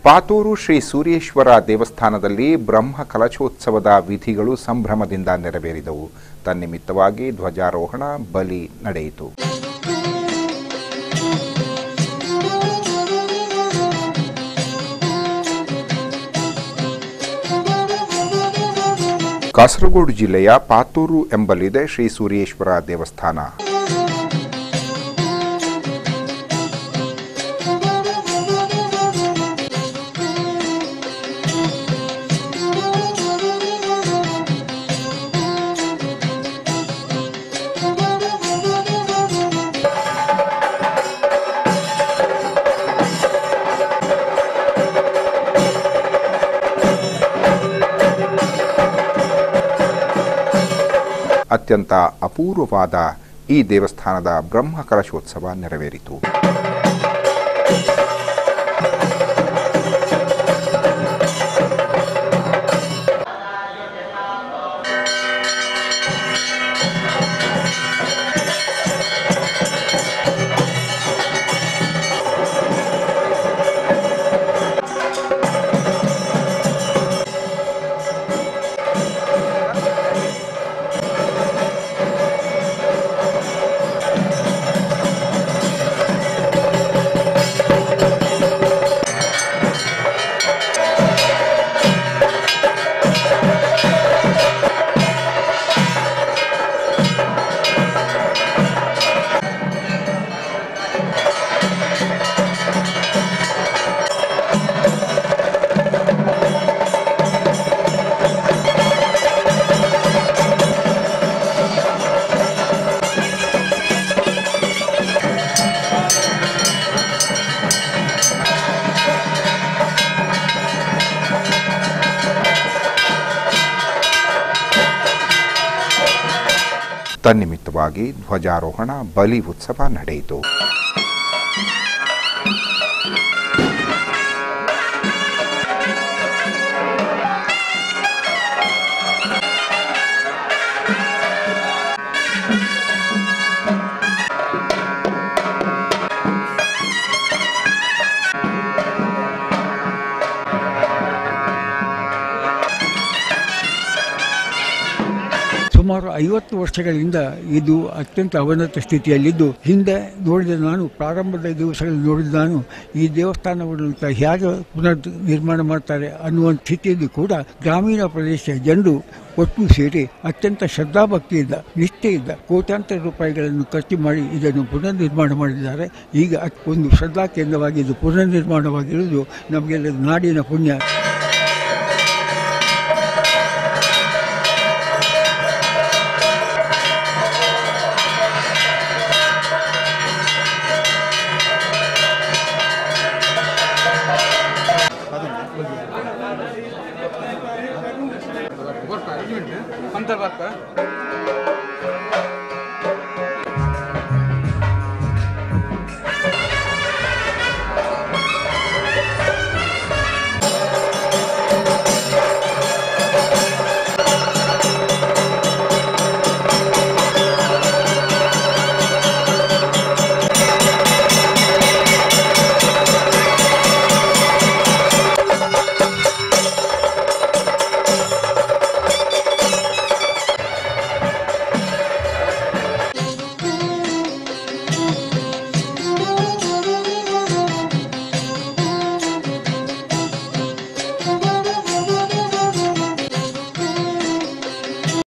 ಪಾತೂರು ಶ್ರೀ ಸೂರ್ಯೇಶ್ವರ ದೇವಸ್ಥಾನದಲ್ಲಿ ಬ್ರಹ್ಮ ಕಲಶೋತ್ಸವದ ವಿಧಿಗಳು ಸಂಭ್ರಮದಿಂದ ನೆರವೇರಿದವು ತನ್ನಿಮಿತ್ತವಾಗಿ ಧ್ವಜಾರೋಹಣ ಬಲಿ ನಡೆಯಿತು ಕಾಸರಗೋಡು ಜಿಲ್ಲೆಯ ಪಾತೂರು ಎಂಬಲ್ಲಿದೆ ಶ್ರೀ ಸೂರ್ಯೇಶ್ವರ ದೇವಸ್ಥಾನ ಅತ್ಯಂತ ಅಪೂರ್ವವಾದ ಈ ದೇವಸ್ಥಾನದ ಬ್ರಹ್ಮ ಕಲಶೋತ್ಸವ ನೆರವೇರಿತು ತನ್ನಿಮಿತ್ತವಾಗಿ ಧ್ವಜಾರೋಹಣ ಬಲಿ ಉತ್ಸವ ನಡೆಯಿತು ಸುಮಾರು ಐವತ್ತು ವರ್ಷಗಳಿಂದ ಇದು ಅತ್ಯಂತ ಅವನತ ಸ್ಥಿತಿಯಲ್ಲಿದ್ದು ಹಿಂದೆ ನೋಡಿದ ನಾನು ಪ್ರಾರಂಭದ ದಿವಸಗಳಲ್ಲಿ ನೋಡಿದ ನಾನು ಈ ದೇವಸ್ಥಾನವನ್ನು ತ- ಹೇಗೆ ಪುನರ್ ನಿರ್ಮಾಣ ಮಾಡ್ತಾರೆ ಅನ್ನುವ ಸ್ಥಿತಿಯಲ್ಲಿ ಕೂಡ ಗ್ರಾಮೀಣ ಪ್ರದೇಶ ಜನರು ಒಟ್ಟು ಸೇರಿ ಅತ್ಯಂತ ಶ್ರದ್ಧಾಭಕ್ತಿಯಿಂದ ನಿಷ್ಠೆಯಿಂದ ಕೋಟ್ಯಾಂತರ ರೂಪಾಯಿಗಳನ್ನು ಖರ್ಚು ಮಾಡಿ ಇದನ್ನು ಪುನರ್ ನಿರ್ಮಾಣ ಮಾಡಿದ್ದಾರೆ ಈಗ ಅತ್- ಒಂದು ಶ್ರದ್ಧಾ ಕೇಂದ್ರವಾಗಿ ಇದು ಪುನರ್ ನಿರ್ಮಾಣವಾಗಿರುವುದು ನಮಗೆಲ್ಲ ನಾಡಿನ ಪುಣ್ಯ अंतर बात का